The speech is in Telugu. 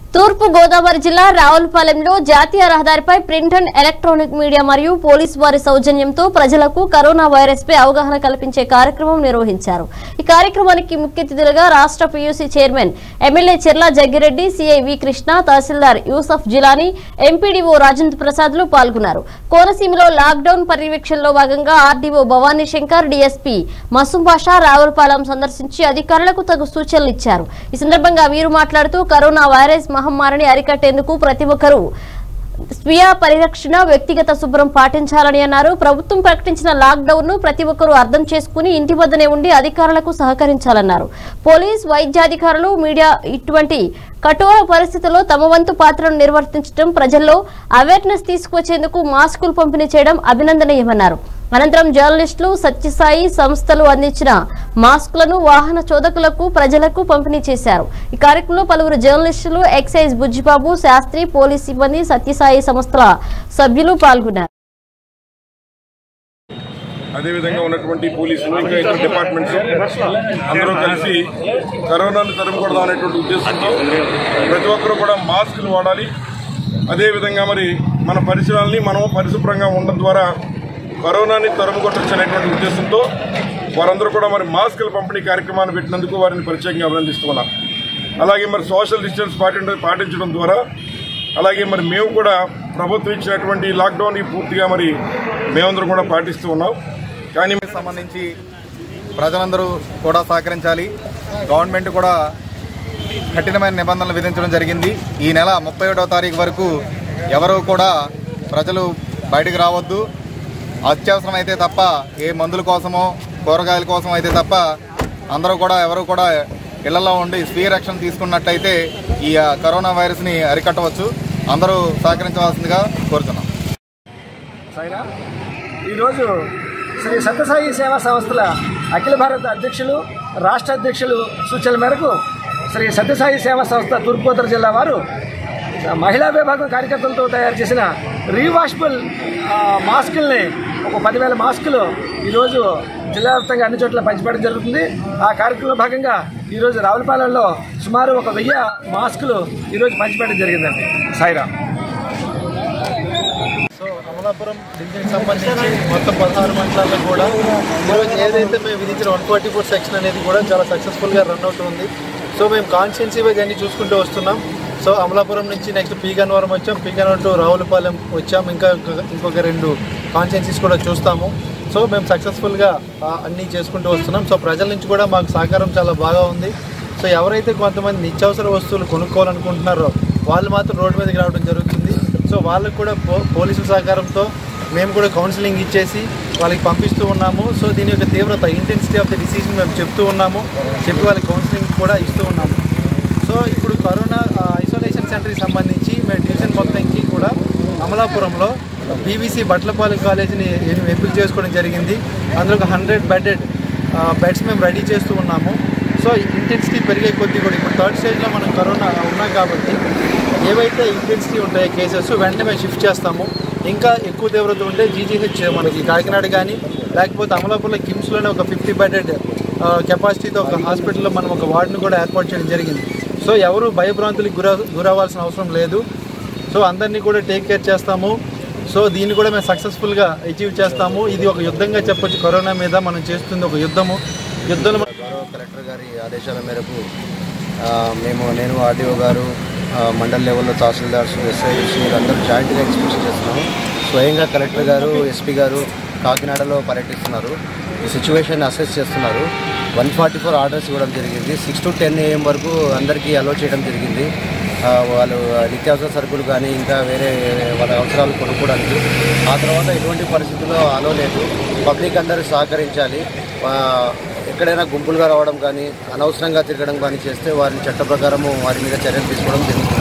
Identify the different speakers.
Speaker 1: తూర్పు గోదావరి జిల్లా రావులపాలెంలో జాతీయ రహదారిపై ప్రింట్ అండ్ ఎలక్ట్రానిక్ మీడియా మరియు పోలీసు వారి సౌజన్యంతో ప్రజలకు కరోనా వైరస్ పై అవగాహన కల్పించే కార్యక్రమం నిర్వహించారు ఈ కార్యక్రమానికి ముఖ్య అతిథులుగా రాష్ట్ర PUC chairman MLA Cherla Jaggireddy CI V Krishna tahsildar Yusuf Jilani MPDO Rajendra Prasad లు పాల్గొన్నారు కోనసీమలో లాక్డౌన్ పర్యవేక్షణలో భాగంగా ఆర్డీఓ భవానీ శంకర్ డీఎస్పీ మసూం బాషా రావులపాలెం సందర్శించి అధికారులకు తగు సూచనలు ఇచ్చారు ఈ సందర్భంగా వీరు మాట్లాడుతూ కరోనా వైరస్ మహమ్మారిని అరికట్టేందుకు ప్రతి ఒక్కరూ స్వీయ పరిరక్షణ వ్యక్తిగత శుభ్రం పాటించాలని అన్నారు ప్రభుత్వం ప్రకటించిన లాక్డౌన్ ను ప్రతి ఒక్కరూ అర్థం చేసుకుని ఇంటి వద్దనే ఉండి అధికారులకు సహకరించాలన్నారు పోలీస్ వైద్యాధికారులు మీడియా ఇటువంటి కఠోర పరిస్థితుల్లో తమ వంతు పాత్రను నిర్వర్తించడం ప్రజల్లో అవేర్నెస్ తీసుకువచ్చేందుకు మాస్కులు పంపిణీ చేయడం అభినందనీయమన్నారు అనంతరం జర్నలిస్టులు సత్యసాయి సంస్థలు అందించిన మాస్కులను వాహన చోదకులకు ప్రజలకు పంపిణీ చేశారు ఈ కార్యక్రమంలో పలువురు జర్నలిస్టులు ఎక్సైజ్ బుజ్జిబాబు శాస్త్రి పోలీస్ సిబ్బంది సత్యసాయి సంస్థల సభ్యులు పాల్గొన్నారు
Speaker 2: అదేవిధంగా ఉన్నటువంటి పోలీసులు ఇంకా ఇతర డిపార్ట్మెంట్స్ అందరూ కలిసి కరోనాను తరుముకూడదాం అనేటువంటి ఉద్దేశంతో ప్రతి ఒక్కరూ కూడా మాస్కులు వాడాలి అదేవిధంగా మరి మన పరిసరాలని మనం పరిశుభ్రంగా ఉండడం ద్వారా కరోనాని తరుముకొట్టచ్చు అనేటువంటి ఉద్దేశంతో వారందరూ కూడా మరి మాస్కుల పంపిణీ కార్యక్రమాన్ని పెట్టినందుకు వారిని ప్రత్యేకంగా అభినందిస్తున్నాం అలాగే మరి సోషల్ డిస్టెన్స్ పాటించ పాటించడం ద్వారా అలాగే మరి మేము కూడా ప్రభుత్వం ఇచ్చినటువంటి లాక్డౌన్ పూర్తిగా మరి మేమందరం కూడా పాటిస్తూ ఉన్నాం కానీ
Speaker 3: దీనికి సంబంధించి ప్రజలందరూ కూడా సహకరించాలి గవర్నమెంట్ కూడా కఠినమైన నిబంధనలు విధించడం జరిగింది ఈ నెల ముప్పై ఒకటో తారీఖు వరకు ఎవరు కూడా ప్రజలు బయటకు రావద్దు అత్యవసరమైతే తప్ప ఏ మందుల కోసమో కూరగాయల కోసం అయితే తప్ప అందరూ కూడా ఎవరు కూడా ఇళ్లలో ఉండి స్వీయ రక్షణ తీసుకున్నట్టయితే ఈ ఆ, కరోనా వైరస్ని అరికట్టవచ్చు అందరూ సహకరించవలసిందిగా కోరుతున్నాం
Speaker 4: సాయిరా ఈరోజు శ్రీ సత్యసాయి సేవా సంస్థల అఖిల భారత అధ్యక్షులు రాష్ట్ర అధ్యక్షులు సూచనల మేరకు శ్రీ సత్యసాయి సేవా సంస్థ తూర్పుగోదావరి జిల్లా వారు మహిళా విభాగం కార్యకర్తలతో తయారు చేసిన రీవాషబుల్ ఆ, మాస్కుల్ని ఒక పదివేల మాస్కులు ఈరోజు జిల్లా వ్యాప్తంగా అన్ని చోట్ల పంచిపెట్టడం జరుగుతుంది ఆ కార్యక్రమంలో భాగంగా ఈరోజు రావులపాలెంలో సుమారు ఒక వెయ్యి మాస్కులు ఈరోజు పంచిపెట్టడం జరిగిందండి సాయిరా
Speaker 5: సో అమలాపురం డివిజన్కి సంబంధించి మొత్తం పదహారు మండలాల్లో కూడా ఈరోజు ఏదైతే మేము విధించిన వన్ ఫార్టీ ఫోర్ సెక్షన్ అనేది కూడా చాలా సక్సెస్ఫుల్గా రన్ అవుతుంది సో మేము కాన్స్టిట్యున్సీ వైజ్ అన్ని చూసుకుంటూ వస్తున్నాం సో అమలాపురం నుంచి నెక్స్ట్ పీగన్వరం వచ్చాం పీగన్వరం టు రావులపాలెం వచ్చాం ఇంకా ఇంకొక- ఇంకొక రెండు కాన్స్టిట్యున్సీస్ కూడా చూస్తాము సో మేము సక్సెస్ఫుల్గా ఆ, అన్నీ చేసుకుంటూ వస్తున్నాం సో ప్రజల నుంచి కూడా మాకు సహకారం చాలా బాగా ఉంది సో ఎవరైతే కొంతమంది నిత్యావసర వస్తువులు కొనుక్కోవాలనుకుంటున్నారో వాళ్ళు మాత్రం రోడ్డు మీదకి రావడం జరుగుతుంది సో వాళ్ళకు కూడా పో పోలీసుల సహకారంతో మేము కూడా కౌన్సిలింగ్ ఇచ్చేసి వాళ్ళకి పంపిస్తూ ఉన్నాము సో దీని యొక్క తీవ్రత ఇంటెన్సిటీ ఆఫ్ ద డిసీజ్ని మేము చెప్తూ ఉన్నాము చెప్పి వాళ్ళకి కౌన్సిలింగ్ కూడా ఇస్తూ ఉన్నాము సో ఇప్పుడు కరోనా ఆ, ఐసోలేషన్ సెంటర్కి సంబంధించి మేము డివిజన్ మొత్తంకి కూడా అమలాపురంలో బీవీసీ బట్లపాలెం కాలేజీని ఎన్- ఎంపిక చేసుకోవడం జరిగింది అందులో ఒక హండ్రెడ్ బెడెడ్ బెడ్స్ మేము రెడీ చేస్తూ ఉన్నాము సో ఇంటెన్సిటీ పెరిగే కొద్దీ కూడా ఇప్పుడు థర్డ్ స్టేజ్లో మనం కరోనా ఉన్నాం కాబట్టి ఏవైతే ఇంటెన్సిటీ ఉంటాయో కేసెస్ వెంటనే మేము షిఫ్ట్ చేస్తాము ఇంకా ఎక్కువ తీవ్రత ఉంటే జీజీహెచ్ మనకి కాకినాడ కానీ లేకపోతే అమలాపురంలో కిమ్స్లోనే ఒక ఫిఫ్టీ బెడెడ్ కెపాసిటీతో ఒక హాస్పిటల్లో మనం ఒక వార్డును కూడా ఏర్పాటు చేయడం జరిగింది సో ఎవరు భయభ్రాంతులకు గుర గురవ్వాల్సిన అవసరం లేదు సో అందరినీ కూడా టేక్ కేర్ చేస్తాము సో దీన్ని కూడా మేము సక్సెస్ఫుల్గా అచీవ్ చేస్తాము ఇది ఒక యుద్ధంగా చెప్పొచ్చు కరోనా మీద మనం చేస్తుంది ఒక యుద్ధము యుద్ధంలో
Speaker 6: గౌరవ కలెక్టర్ గారి ఆదేశాల మేరకు ఆ, మేము నేను ఆర్డీఓ గారు ఆ, మండల్ లెవెల్లో తహసీల్దార్స్ ఎస్ఐస్ వీళ్ళందరూ జాయింట్గా ఇన్స్పెక్షన్ చేస్తున్నాము స్వయంగా కలెక్టర్ గారు ఎస్పీ గారు కాకినాడలో పర్యటిస్తున్నారు ఈ సిచ్యువేషన్ అసెస్ చేస్తున్నారు వన్ ఫార్టీ ఫోర్ ఆర్డర్స్ ఇవ్వడం జరిగింది సిక్స్ టు టెన్ ఏఎం వరకు అందరికీ అలో చేయడం జరిగింది ఆ, వాళ్ళు నిత్యావసర సరుకులు కానీ ఇంకా వేరే వాళ్ళ అవసరాలు కొనుక్కోవడానికి ఆ తర్వాత ఎటువంటి పరిస్థితుల్లో అలో లేదు పబ్లిక్ అందరూ సహకరించాలి ఆ, ఎక్కడైనా గుంపులుగా రావడం కానీ అనవసరంగా తిరగడం కానీ చేస్తే వారిని చట్ట ప్రకారము వారి మీద చర్యలు తీసుకోవడం జరుగుతుంది